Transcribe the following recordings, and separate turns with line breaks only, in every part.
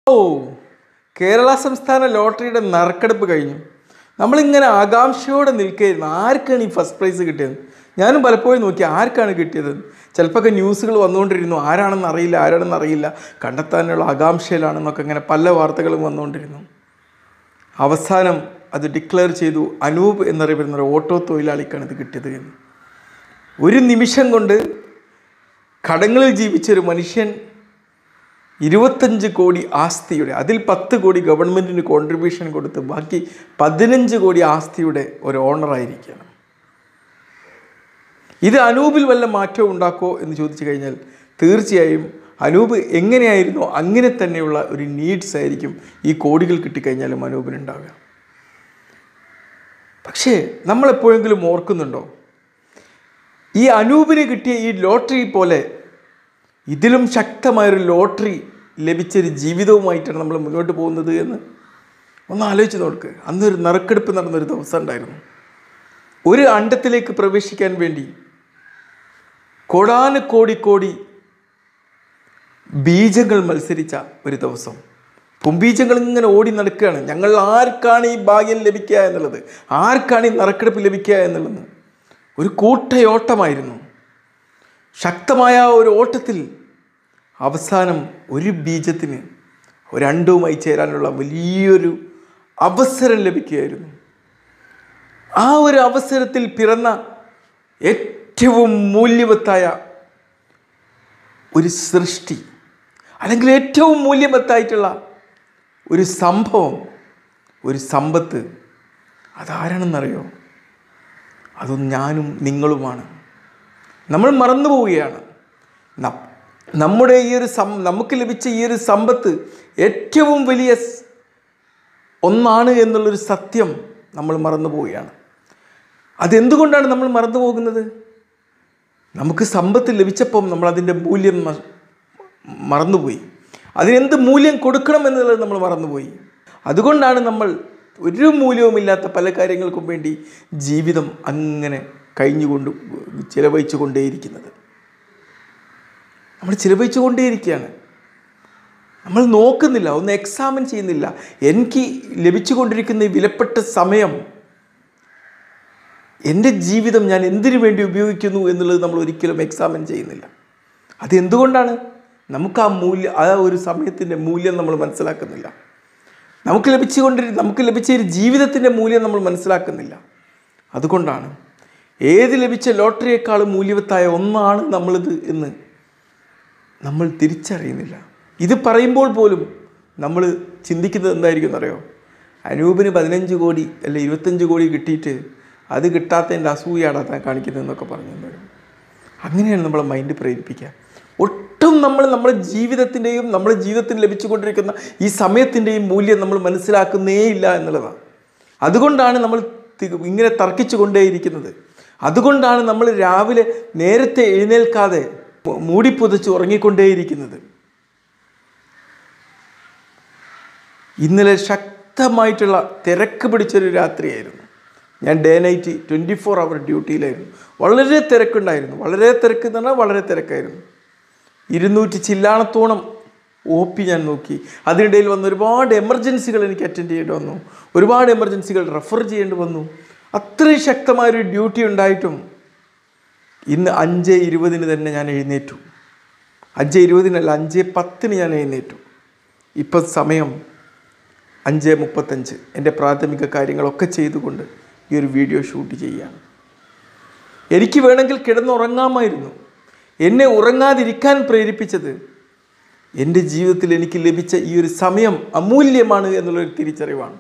ഓ കേരള സംസ്ഥാന ലോട്ടറിയുടെ നറുക്കെടുപ്പ് കഴിഞ്ഞു നമ്മളിങ്ങനെ ആകാംക്ഷയോടെ നിൽക്കുകയായിരുന്നു ആർക്കാണ് ഈ ഫസ്റ്റ് പ്രൈസ് കിട്ടിയത് ഞാനും പലപ്പോഴും നോക്കി ആർക്കാണ് കിട്ടിയത് ചിലപ്പോൾ ഒക്കെ ന്യൂസുകൾ വന്നുകൊണ്ടിരുന്നു ആരാണെന്ന് അറിയില്ല ആരാണെന്ന് അറിയില്ല കണ്ടെത്താനുള്ള ആകാംക്ഷയിലാണെന്നൊക്കെ ഇങ്ങനെ പല വാർത്തകളും വന്നുകൊണ്ടിരുന്നു അവസാനം അത് ഡിക്ലെയർ ചെയ്തു അനൂപ് എന്നറിയപ്പെടുന്ന ഒരു ഓട്ടോ തൊഴിലാളിക്കാണ് ഇത് കിട്ടിയത് എന്ന് ഒരു നിമിഷം കൊണ്ട് കടങ്ങളിൽ ജീവിച്ചൊരു മനുഷ്യൻ ഇരുപത്തഞ്ച് കോടി ആസ്തിയുടെ അതിൽ പത്ത് കോടി ഗവൺമെൻറ്റിന് കോൺട്രിബ്യൂഷൻ കൊടുത്ത് ബാക്കി പതിനഞ്ച് കോടി ആസ്തിയുടെ ഒരു ഓണറായിരിക്കണം ഇത് അനൂപിൽ വല്ല മാറ്റവും ഉണ്ടാക്കുമോ എന്ന് ചോദിച്ചു കഴിഞ്ഞാൽ തീർച്ചയായും അനൂപ് എങ്ങനെയായിരുന്നോ അങ്ങനെ തന്നെയുള്ള ഒരു നീഡ്സ് ആയിരിക്കും ഈ കോടികൾ കിട്ടിക്കഴിഞ്ഞാലും അനൂപിനുണ്ടാവുക പക്ഷേ നമ്മളെപ്പോഴെങ്കിലും ഓർക്കുന്നുണ്ടോ ഈ അനൂപിന് കിട്ടിയ ഈ ലോട്ടറി പോലെ ഇതിലും ശക്തമായൊരു ലോട്ടറി ലഭിച്ചൊരു ജീവിതവുമായിട്ടാണ് നമ്മൾ മുന്നോട്ട് പോകുന്നത് എന്ന് ഒന്ന് ആലോചിച്ച് നോക്ക് അന്നൊരു നറുക്കെടുപ്പ് നടന്നൊരു ദിവസം ഉണ്ടായിരുന്നു ഒരു അണ്ടത്തിലേക്ക് പ്രവേശിക്കാൻ വേണ്ടി കോടാന് കോടി കോടി ബീജങ്ങൾ മത്സരിച്ച ഒരു ദിവസം പുംബീജങ്ങൾ ഇങ്ങനെ ഓടി നടക്കുകയാണ് ഞങ്ങൾ ആർക്കാണ് ഈ ഭാഗ്യം ലഭിക്കുക എന്നുള്ളത് ആർക്കാണ് ഈ നറുക്കെടുപ്പ് ലഭിക്കുക എന്നുള്ളത് ഒരു കൂട്ടയോട്ടമായിരുന്നു ശക്തമായ ഒരു ഓട്ടത്തിൽ അവസാനം ഒരു ബീജത്തിന് ഒരണ്ടവുമായി ചേരാനുള്ള വലിയൊരു അവസരം ലഭിക്കുകയായിരുന്നു ആ ഒരു അവസരത്തിൽ പിറന്ന ഏറ്റവും മൂല്യവത്തായ ഒരു സൃഷ്ടി അല്ലെങ്കിൽ ഏറ്റവും മൂല്യവത്തായിട്ടുള്ള ഒരു സംഭവം ഒരു സമ്പത്ത് അതാരാണെന്നറിയോ അതും ഞാനും നിങ്ങളുമാണ് നമ്മൾ മറന്നു പോവുകയാണ് ന- നമ്മുടെ ഈ ഒരു സം നമുക്ക് ലഭിച്ച ഈ ഒരു സമ്പത്ത് ഏറ്റവും വലിയ സ്- ഒന്നാണ് എന്നുള്ളൊരു സത്യം നമ്മൾ മറന്നു പോവുകയാണ് അതെന്തുകൊണ്ടാണ് നമ്മൾ മറന്നു പോകുന്നത് നമുക്ക് സമ്പത്ത് ലഭിച്ചപ്പം നമ്മൾ അതിൻ്റെ മൂല്യം ന- മറന്നുപോയി അതിനെന്ത് മൂല്യം കൊടുക്കണം എന്നുള്ളത് നമ്മൾ മറന്നുപോയി അതുകൊണ്ടാണ് നമ്മൾ ഒരു മൂല്യവുമില്ലാത്ത പല കാര്യങ്ങൾക്കും വേണ്ടി ജീവിതം അങ്ങനെ കഴിഞ്ഞുകൊണ്ട് ചിലവഴിച്ചു കൊണ്ടേയിരിക്കുന്നത് നമ്മൾ ചിലവഴിച്ചു കൊണ്ടേയിരിക്കുകയാണ് നമ്മൾ നോക്കുന്നില്ല ഒന്ന് എക്സാമിൻ ചെയ്യുന്നില്ല എനിക്ക് ലഭിച്ചുകൊണ്ടിരിക്കുന്ന ഈ വിലപ്പെട്ട സമയം എൻ്റെ ജീവിതം ഞാൻ എന്തിനു വേണ്ടി ഉപയോഗിക്കുന്നു എന്നുള്ളത് നമ്മൾ ഒരിക്കലും എക്സാമിൻ ചെയ്യുന്നില്ല അത് എന്തുകൊണ്ടാണ് നമുക്ക് ആ മൂല്യം ആ ഒരു സമയത്തിൻ്റെ മൂല്യം നമ്മൾ മനസ്സിലാക്കുന്നില്ല നമുക്ക് ലഭിച്ചുകൊണ്ടിരി നമുക്ക് ലഭിച്ച ഒരു ജീവിതത്തിൻ്റെ മൂല്യം നമ്മൾ മനസ്സിലാക്കുന്നില്ല അതുകൊണ്ടാണ് ഏത് ലഭിച്ച ലോട്ടറിയേക്കാളും മൂല്യവത്തായ ഒന്നാണ് നമ്മളിത് എന്ന് നമ്മൾ തിരിച്ചറിയുന്നില്ല ഇത് പറയുമ്പോൾ പോലും നമ്മൾ ചിന്തിക്കുന്നത് എന്തായിരിക്കും എന്നറിയോ അനൂപിന് പതിനഞ്ച് കോടി അല്ല ഇരുപത്തഞ്ച് കോടി കിട്ടിയിട്ട് അത് കിട്ടാത്തതിൻ്റെ അസൂയാണ് താൻ കാണിക്കുന്നതെന്നൊക്കെ പറഞ്ഞു വരും അങ്ങനെയാണ് നമ്മളെ മൈൻഡ് പ്രേരിപ്പിക്കുക ഒട്ടും നമ്മൾ നമ്മുടെ ജീവിതത്തിൻ്റെയും നമ്മുടെ ജീവിതത്തിന് ലഭിച്ചുകൊണ്ടിരിക്കുന്ന ഈ സമയത്തിൻ്റെയും മൂല്യം നമ്മൾ മനസ്സിലാക്കുന്നേ ഇല്ല എന്നുള്ളതാണ് അതുകൊണ്ടാണ് നമ്മൾ തി- ഇങ്ങനെ തർക്കിച്ചു കൊണ്ടേയിരിക്കുന്നത് അതുകൊണ്ടാണ് നമ്മൾ രാവിലെ നേരത്തെ എഴുന്നേൽക്കാതെ മൂടിപ്പുതച്ച് ഉറങ്ങിക്കൊണ്ടേയിരിക്കുന്നത് ഇന്നലെ ശക്തമായിട്ടുള്ള തിരക്ക് പിടിച്ചൊരു രാത്രിയായിരുന്നു ഞാൻ day night twenty four hour ഡ്യൂട്ടിയിലായിരുന്നു വളരെ തിരക്കുണ്ടായിരുന്നു വളരെ തിരക്ക് എന്ന് പറഞ്ഞാൽ വളരെ തിരക്കായിരുന്നു ഇരുന്നൂറ്റി ചില്ലാണത്തോളം ഒ പി ഞാൻ നോക്കി അതിനിടയിൽ വന്ന ഒരുപാട് എമർജൻസികൾ എനിക്ക് അറ്റൻഡ് ചെയ്യേണ്ടി വന്നു ഒരുപാട് എമർജൻസികൾ റെഫർ ചെയ്യേണ്ടി വന്നു അത്രയും ശക്തമായൊരു ഡ്യൂട്ടി ഉണ്ടായിട്ടും ഇന്ന് അഞ്ച് ഇരുപതിന് തന്നെ ഞാൻ എഴുന്നേറ്റു അഞ്ച് ഇരുപതിനല്ല അഞ്ച് പത്തിന് ഞാൻ എഴുന്നേറ്റു ഇപ്പം സമയം അഞ്ച് മുപ്പത്തഞ്ച് എൻ്റെ പ്രാഥമിക കാര്യങ്ങളൊക്കെ ചെയ്തുകൊണ്ട് ഈ ഒരു വീഡിയോ ഷൂട്ട് ചെയ്യുകയാണ് എനിക്ക് വേണമെങ്കിൽ കിടന്നുറങ്ങാമായിരുന്നു എന്നെ ഉറങ്ങാതിരിക്കാൻ പ്രേരിപ്പിച്ചത് എൻ്റെ ജീവിതത്തിൽ എനിക്ക് ലഭിച്ച ഈ ഒരു സമയം അമൂല്യമാണ് എന്നുള്ളൊരു തിരിച്ചറിവാണ്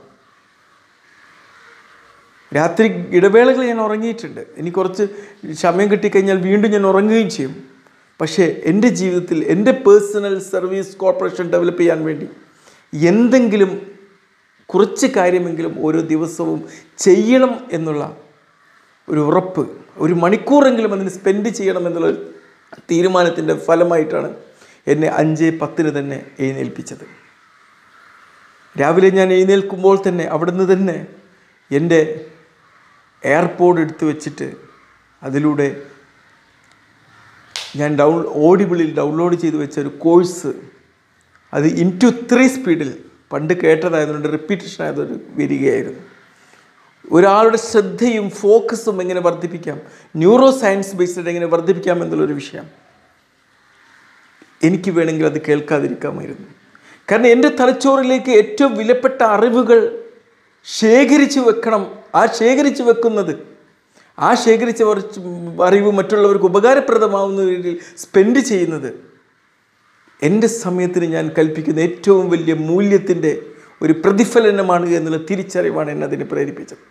രാത്രി ഇടവേളകൾ ഞാൻ ഉറങ്ങിയിട്ടുണ്ട് എനിക്ക് കുറച്ച് സമയം കിട്ടിക്കഴിഞ്ഞാൽ വീണ്ടും ഞാൻ ഉറങ്ങുകയും ചെയ്യും പക്ഷേ എൻ്റെ ജീവിതത്തിൽ എൻ്റെ പേഴ്സണൽ സർവീസ് കോർപ്പറേഷൻ ഡെവലപ്പ് ചെയ്യാൻ വേണ്ടി എന്തെങ്കിലും കുറച്ച് കാര്യമെങ്കിലും ഓരോ ദിവസവും ചെയ്യണം എന്നുള്ള ഒരു ഉറപ്പ് ഒരു മണിക്കൂറെങ്കിലും അതിന് സ്പെൻഡ് ചെയ്യണം എന്നുള്ള ഒരു തീരുമാനത്തിൻ്റെ ഫലമായിട്ടാണ് എന്നെ അഞ്ച് പത്തിന് തന്നെ എഴുന്നേൽപ്പിച്ചത് രാവിലെ ഞാൻ എഴുന്നേൽക്കുമ്പോൾ തന്നെ അവിടുന്ന് തന്നെ എൻ്റെ എയർപോഡ് എടുത്ത് വെച്ചിട്ട് അതിലൂടെ ഞാൻ ഡൗൺ ഓഡിബിളിൽ ഡൗൺലോഡ് ചെയ്ത് വെച്ച ഒരു കോഴ്സ് അത് ഇൻ ടു ത്രീ സ്പീഡിൽ പണ്ട് കേട്ടതായതുകൊണ്ട് റിപ്പീറ്റേഷൻ ആയതുകൊണ്ട് വരികയായിരുന്നു ഒരാളുടെ ശ്രദ്ധയും ഫോക്കസും എങ്ങനെ വർദ്ധിപ്പിക്കാം ന്യൂറോ സയൻസ് ബേസ്ഡ് എങ്ങനെ വർദ്ധിപ്പിക്കാം എന്നുള്ളൊരു വിഷയം എനിക്ക് വേണമെങ്കിൽ അത് കേൾക്കാതിരിക്കാമായിരുന്നു കാരണം എൻ്റെ തലച്ചോറിലേക്ക് ഏറ്റവും വിലപ്പെട്ട അറിവുകൾ ശേഖരിച്ചു വെക്കണം ആ ശേഖരിച്ചു വെക്കുന്നത് ആ ശേഖരിച്ച കുറച്ച് അറിവ് മറ്റുള്ളവർക്ക് ഉപകാരപ്രദമാവുന്ന രീതിയിൽ സ്പെൻഡ് ചെയ്യുന്നത് എൻ്റെ സമയത്തിന് ഞാൻ കൽപ്പിക്കുന്ന ഏറ്റവും വലിയ മൂല്യത്തിൻ്റെ ഒരു പ്രതിഫലനമാണ് എന്നുള്ള തിരിച്ചറിവാണ് എന്നെ അതിനെ പ്രേരിപ്പിച്ചത്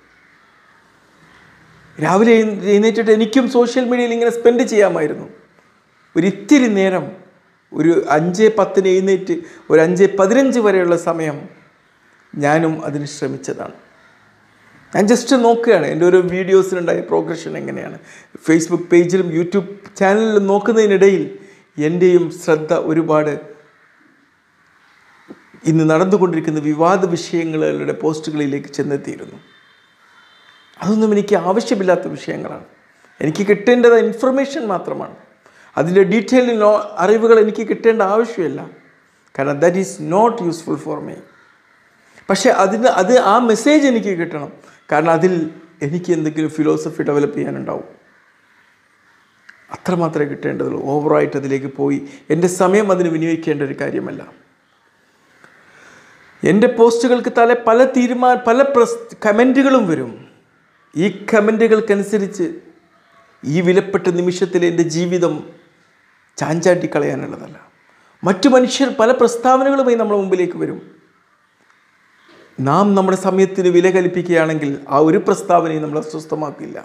രാവിലെ എഴുന്ന- എഴുന്നേറ്റിട്ട് എനിക്കും സോഷ്യൽ മീഡിയയിൽ ഇങ്ങനെ സ്പെൻഡ് ചെയ്യാമായിരുന്നു ഒരു ഇത്തിരി നേരം ഒരു അഞ്ച് പത്തിന് എഴുന്നേറ്റ് ഒരു അഞ്ച് പതിനഞ്ച് വരെയുള്ള സമയം ഞാനും അതിന് ശ്രമിച്ചതാണ് ഞാൻ ജസ്റ്റ് നോക്കുകയാണ് എൻ്റെ ഓരോ വീഡിയോസിലുണ്ടായ പ്രോഗ്രഷൻ എങ്ങനെയാണ് ഫേസ്ബുക്ക് പേജിലും യൂട്യൂബ് ചാനലിലും നോക്കുന്നതിനിടയിൽ എൻ്റെയും ശ്രദ്ധ ഒരുപാട് ഇന്ന് നടന്നുകൊണ്ടിരിക്കുന്ന വിവാദ വിഷയങ്ങളുടെ പോസ്റ്റുകളിലേക്ക് ചെന്നെത്തിയിരുന്നു അതൊന്നും എനിക്ക് ആവശ്യമില്ലാത്ത വിഷയങ്ങളാണ് എനിക്ക് കിട്ടേണ്ടത് ഇൻഫർമേഷൻ മാത്രമാണ് അതിൻ്റെ ഡീറ്റെയിൽ നോ അറിവുകൾ എനിക്ക് കിട്ടേണ്ട ആവശ്യമില്ല കാരണം that is not useful for me പക്ഷേ അതിന് അത് ആ മെസ്സേജ് എനിക്ക് കിട്ടണം കാരണം അതിൽ എനിക്ക് എന്തെങ്കിലും ഫിലോസഫി ഡെവലപ്പ് ചെയ്യാനുണ്ടാവും അത്രമാത്രമേ കിട്ടേണ്ടതുള്ളൂ ഓവറായിട്ട് അതിലേക്ക് പോയി എൻ്റെ സമയം അതിന് വിനിയോഗിക്കേണ്ട ഒരു കാര്യമല്ല എൻ്റെ പോസ്റ്റുകൾക്ക് താഴെ പല തീരുമാന പല പ്രസ് കമൻറ്റുകളും വരും ഈ കമൻറ്റുകൾക്കനുസരിച്ച് ഈ വിലപ്പെട്ട നിമിഷത്തിൽ എൻ്റെ ജീവിതം ചാഞ്ചാട്ടി കളയാനുള്ളതല്ല മറ്റു മനുഷ്യർ പല പ്രസ്താവനകളുമായി നമ്മുടെ മുമ്പിലേക്ക് വരും നാം നമ്മുടെ സമയത്തിന് വില കൽപ്പിക്കുകയാണെങ്കിൽ ആ ഒരു പ്രസ്താവനയും നമ്മൾ അസ്വസ്ഥമാക്കില്ല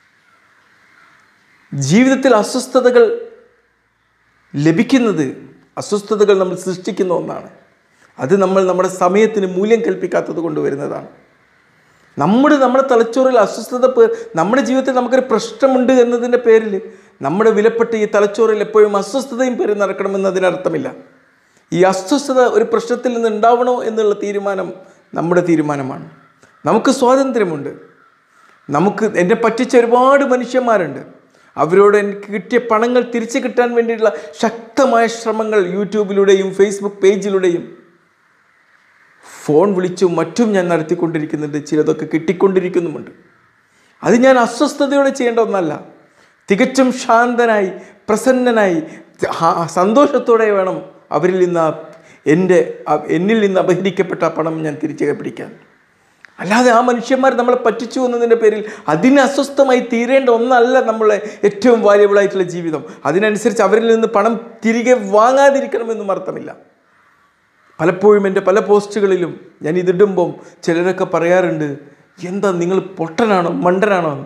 ജീവിതത്തിൽ അസ്വസ്ഥതകൾ ലഭിക്കുന്നത് അസ്വസ്ഥതകൾ നമ്മൾ സൃഷ്ടിക്കുന്ന ഒന്നാണ് അത് നമ്മൾ നമ്മുടെ സമയത്തിന് മൂല്യം കൽപ്പിക്കാത്തത് കൊണ്ട് വരുന്നതാണ് നമ്മുടെ നമ്മുടെ തലച്ചോറിൽ അസ്വസ്ഥത പേ നമ്മുടെ ജീവിതത്തിൽ നമുക്കൊരു പ്രശ്നമുണ്ട് എന്നതിൻ്റെ പേരിൽ നമ്മുടെ വിലപ്പെട്ട ഈ തലച്ചോറിൽ എപ്പോഴും അസ്വസ്ഥതയും പേര് നടക്കണമെന്ന് അതിനർത്ഥമില്ല ഈ അസ്വസ്ഥത ഒരു പ്രശ്നത്തിൽ നിന്ന് ഉണ്ടാവണോ എന്നുള്ള തീരുമാനം നമ്മുടെ തീരുമാനമാണ് നമുക്ക് സ്വാതന്ത്ര്യമുണ്ട് നമുക്ക് എന്നെ പറ്റിച്ച ഒരുപാട് മനുഷ്യന്മാരുണ്ട് അവരോട് എനിക്ക് കിട്ടിയ പണങ്ങൾ തിരിച്ചു കിട്ടാൻ വേണ്ടിയിട്ടുള്ള ശക്തമായ ശ്രമങ്ങൾ യൂട്യൂബിലൂടെയും ഫേസ്ബുക്ക് പേജിലൂടെയും ഫോൺ വിളിച്ചും മറ്റും ഞാൻ നടത്തിക്കൊണ്ടിരിക്കുന്നുണ്ട് ചിലതൊക്കെ കിട്ടിക്കൊണ്ടിരിക്കുന്നുമുണ്ട് അത് ഞാൻ അസ്വസ്ഥതയോടെ ചെയ്യേണ്ട ഒന്നല്ല തികച്ചും ശാന്തനായി പ്രസന്നനായി ഹ- സന്തോഷത്തോടെ വേണം അവരിൽ നിന്ന് ആ എൻ്റെ ആ- എന്നിൽ നിന്ന് അപഹരിക്കപ്പെട്ട ആ പണം ഞാൻ തിരിച്ചു പിടിക്കാൻ അല്ലാതെ ആ മനുഷ്യന്മാർ നമ്മളെ പറ്റിച്ചു എന്നതിൻ്റെ പേരിൽ അതിന് അസ്വസ്ഥമായി തീരേണ്ട ഒന്നല്ല നമ്മളെ ഏറ്റവും വാല്യബിൾ ആയിട്ടുള്ള ജീവിതം അതിനനുസരിച്ച് അവരിൽ നിന്ന് പണം തിരികെ വാങ്ങാതിരിക്കണമെന്നും അർത്ഥമില്ല പലപ്പോഴും എൻ്റെ പല പോസ്റ്റുകളിലും ഞാൻ ഇതിടുമ്പം ചിലരൊക്കെ പറയാറുണ്ട് എന്താ നിങ്ങൾ പൊട്ടനാണോ മണ്ടനാണോ എന്ന്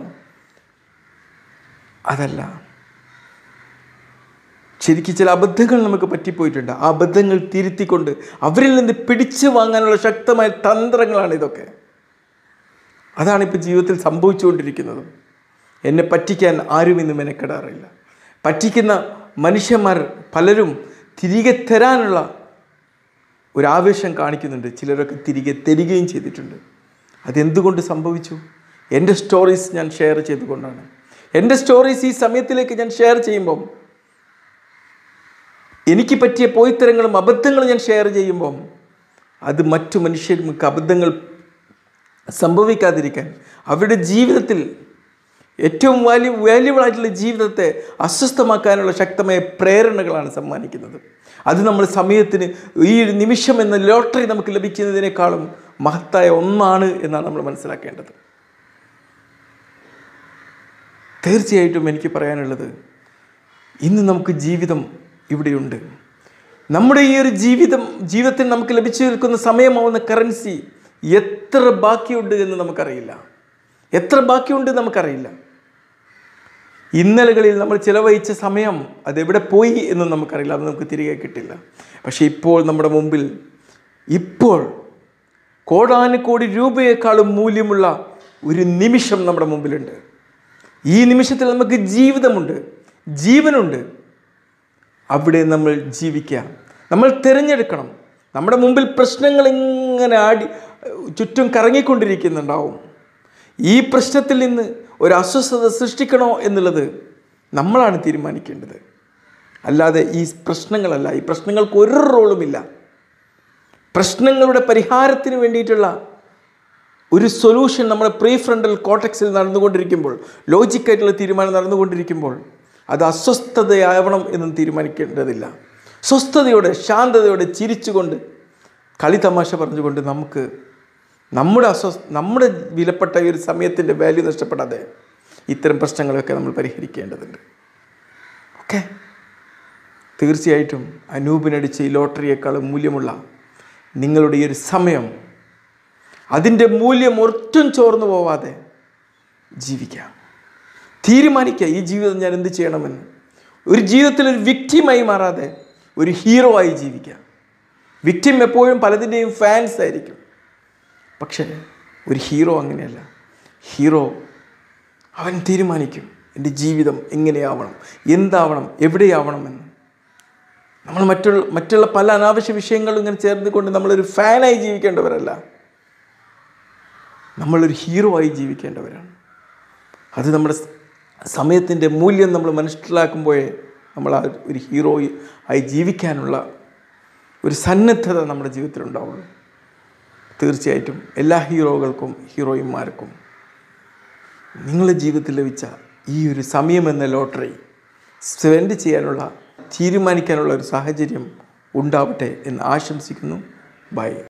അതല്ല ശരിക്കും ചില അബദ്ധങ്ങൾ നമുക്ക് പറ്റിപ്പോയിട്ടുണ്ട് ആ അബദ്ധങ്ങൾ തിരുത്തിക്കൊണ്ട് അവരിൽ നിന്ന് പിടിച്ചു വാങ്ങാനുള്ള ശക്തമായ തന്ത്രങ്ങളാണ് ഇതൊക്കെ അതാണ് ഇപ്പോൾ ജീവിതത്തിൽ സംഭവിച്ചുകൊണ്ടിരിക്കുന്നത് എന്നെ പറ്റിക്കാൻ ആരും ഇന്ന് മെനക്കെടാറില്ല പറ്റിക്കുന്ന മനുഷ്യന്മാർ പലരും തിരികെ തരാനുള്ള ഒരു ആവേശം കാണിക്കുന്നുണ്ട് ചിലരൊക്കെ തിരികെ തരികയും ചെയ്തിട്ടുണ്ട് അതെന്തുകൊണ്ട് സംഭവിച്ചു എൻ്റെ സ്റ്റോറീസ് ഞാൻ ഷെയർ ചെയ്തുകൊണ്ടാണ് എൻ്റെ സ്റ്റോറീസ് ഈ സമയത്തിലേക്ക് ഞാൻ ഷെയർ ചെയ്യുമ്പം എനിക്ക് പറ്റിയ പോയിത്തരങ്ങളും അബദ്ധങ്ങളും ഞാൻ ഷെയർ ചെയ്യുമ്പം അത് മറ്റു മനുഷ്യർക്ക് അബദ്ധങ്ങൾ സംഭവിക്കാതിരിക്കാൻ അവരുടെ ജീവിതത്തിൽ ഏറ്റവും വാല്യൂ വാല്യുബിൾ ആയിട്ടുള്ള ജീവിതത്തെ അസ്വസ്ഥമാക്കാനുള്ള ശക്തമായ പ്രേരണകളാണ് സമ്മാനിക്കുന്നത് അത് നമ്മൾ സമയത്തിന് ഈ ഒരു നിമിഷം എന്ന ലോട്ടറി നമുക്ക് ലഭിക്കുന്നതിനേക്കാളും മഹത്തായ ഒന്നാണ് എന്നാണ് നമ്മൾ മനസ്സിലാക്കേണ്ടത് തീർച്ചയായിട്ടും എനിക്ക് പറയാനുള്ളത് ഇന്ന് നമുക്ക് ജീവിതം ഇവിടെയുണ്ട് നമ്മുടെ ഈ ഒരു ജീവിതം ജീവിതത്തിൽ നമുക്ക് ലഭിച്ചു നിൽക്കുന്ന സമയമാവുന്ന കറൻസി എത്ര ബാക്കിയുണ്ട് എന്ന് നമുക്കറിയില്ല എത്ര ബാക്കിയുണ്ട് നമുക്കറിയില്ല ഇന്നലകളിൽ നമ്മൾ ചിലവഴിച്ച സമയം അതെവിടെ പോയി എന്ന് നമുക്കറിയില്ല അത് നമുക്ക് തിരികെ കിട്ടില്ല പക്ഷേ ഇപ്പോൾ നമ്മുടെ മുമ്പിൽ ഇപ്പോൾ കോടാനുകോടി രൂപയേക്കാളും മൂല്യമുള്ള ഒരു നിമിഷം നമ്മുടെ മുമ്പിലുണ്ട് ഈ നിമിഷത്തിൽ നമുക്ക് ജീവിതമുണ്ട് ജീവനുണ്ട് അവിടെ നമ്മൾ ജീവിക്കാം നമ്മൾ തിരഞ്ഞെടുക്കണം നമ്മുടെ മുമ്പിൽ പ്രശ്നങ്ങൾ ഇങ്ങനെ ആടി ചുറ്റും കറങ്ങിക്കൊണ്ടിരിക്കുന്നുണ്ടാവും ഈ പ്രശ്നത്തിൽ നിന്ന് ഒരു അസ്വസ്ഥത സൃഷ്ടിക്കണോ എന്നുള്ളത് നമ്മളാണ് തീരുമാനിക്കേണ്ടത് അല്ലാതെ ഈ പ്രശ്നങ്ങളല്ല ഈ പ്രശ്നങ്ങൾക്ക് ഒരു റോളുമില്ല പ്രശ്നങ്ങളുടെ പരിഹാരത്തിന് വേണ്ടിയിട്ടുള്ള ഒരു സൊല്യൂഷൻ നമ്മുടെ പ്രീ ഫ്രണ്ടൽ കോട്ടക്സിൽ നടന്നുകൊണ്ടിരിക്കുമ്പോൾ ലോജിക്കായിട്ടുള്ള തീരുമാനം നടന്നുകൊണ്ടിരിക്കുമ്പോൾ അത് അസ്വസ്ഥതയാവണം എന്നും തീരുമാനിക്കേണ്ടതില്ല സ്വസ്ഥതയോടെ ശാന്തതയോടെ ചിരിച്ചുകൊണ്ട് കളി തമാശ പറഞ്ഞുകൊണ്ട് നമുക്ക് നമ്മുടെ അസ്വസ്ഥ നമ്മുടെ വിലപ്പെട്ട ഈ ഒരു സമയത്തിൻ്റെ വാല്യൂ നഷ്ടപ്പെടാതെ ഇത്തരം പ്രശ്നങ്ങളൊക്കെ നമ്മൾ പരിഹരിക്കേണ്ടതുണ്ട് ഓക്കെ തീർച്ചയായിട്ടും അനൂപിനടിച്ച ഈ ലോട്ടറിയേക്കാളും മൂല്യമുള്ള നിങ്ങളുടെ ഈ ഒരു സമയം അതിൻ്റെ മൂല്യം ഒട്ടും ചോർന്നു പോവാതെ ജീവിക്കാം തീരുമാനിക്കുക ഈ ജീവിതം ഞാൻ എന്ത് ചെയ്യണമെന്ന് ഒരു ജീവിതത്തിൽ ഒരു വിക്റ്റിമായി മാറാതെ ഒരു ഹീറോ ആയി ജീവിക്കുക വിക്റ്റിം എപ്പോഴും പലതിൻ്റെയും ഫാൻസ് ആയിരിക്കും പക്ഷേ ഒരു ഹീറോ അങ്ങനെയല്ല ഹീറോ അവൻ തീരുമാനിക്കും എൻ്റെ ജീവിതം എങ്ങനെയാവണം എന്താവണം എവിടെയാവണമെന്ന് നമ്മൾ മറ്റുള്ള മറ്റുള്ള പല അനാവശ്യ വിഷയങ്ങളും ഇങ്ങനെ ചേർന്നുകൊണ്ട് നമ്മളൊരു ഫാനായി ജീവിക്കേണ്ടവരല്ല നമ്മളൊരു ഹീറോ ആയി ജീവിക്കേണ്ടവരാണ് അത് നമ്മുടെ സ- സമയത്തിൻ്റെ മൂല്യം നമ്മൾ മനസ്സിലാക്കുമ്പോഴേ നമ്മൾ ആ ഒരു ഹീറോ ആയി ജീവിക്കാനുള്ള ഒരു സന്നദ്ധത നമ്മുടെ ജീവിതത്തിലുണ്ടാവുള്ളൂ തീർച്ചയായിട്ടും എല്ലാ ഹീറോകൾക്കും ഹീറോയിന്മാർക്കും നിങ്ങളുടെ ജീവിതത്തിൽ ലഭിച്ച ഈ ഒരു സമയമെന്ന ലോട്ടറി സ്പെൻഡ് ചെയ്യാനുള്ള തീരുമാനിക്കാനുള്ള ഒരു സാഹചര്യം ഉണ്ടാവട്ടെ എന്ന് ആശംസിക്കുന്നു ബൈ